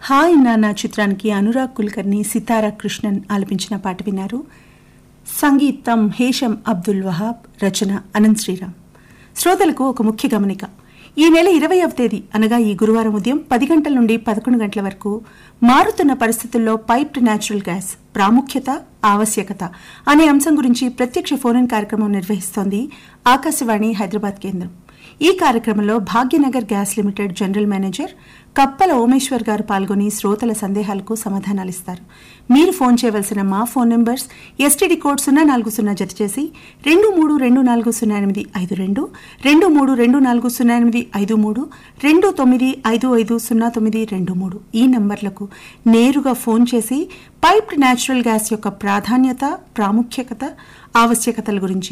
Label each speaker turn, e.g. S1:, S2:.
S1: hi నాన్న చిత్రానికి అనురాగ్ కుల్కర్ని సితారా కృష్ణన్ ఆలపించిన పాట విన్నారు సంగీతం హేషం అబ్దుల్ వహాబ్ రచన అనంత్ శ్రీరామ్ శ్రోతలకు ఒక ముఖ్య గమనిక ఈ నెల ఇరవైవ తేదీ అనగా ఈ గురువారం ఉదయం పది గంటల నుండి పదకొండు గంటల వరకు మారుతున్న పరిస్థితుల్లో పైప్డ్ న్యాచురల్ గ్యాస్ ప్రాముఖ్యత ఆవశ్యకత అనే అంశం గురించి ప్రత్యక్ష ఫోన్ ఇన్ కార్యక్రమం నిర్వహిస్తోంది ఆకాశవాణి హైదరాబాద్ కేంద్రం ఈ కార్యక్రమంలో Bhagyanagar gas limited general manager Kappala Omeshwar గారు పాల్గొని శ్రోతల సందేహాలకు సమాధానాలిస్తారు మీరు ఫోన్ చేయవలసిన మా ఫోన్ నంబర్స్ ఎస్టీడీ కోడ్ సున్నా నాలుగు సున్నా జత చేసి రెండు మూడు రెండు నాలుగు సున్నా ఎనిమిది ఐదు రెండు రెండు మూడు రెండు నాలుగు సున్నా ఎనిమిది ఐదు మూడు రెండు తొమ్మిది ఐదు ఐదు సున్నా తొమ్మిది రెండు మూడు ఈ నంబర్లకు నేరుగా ఫోన్ చేసి పైప్డ్ న్యాచురల్ గ్యాస్ యొక్క ప్రాధాన్యత ప్రాముఖ్యత ఆవశ్యకతల గురించి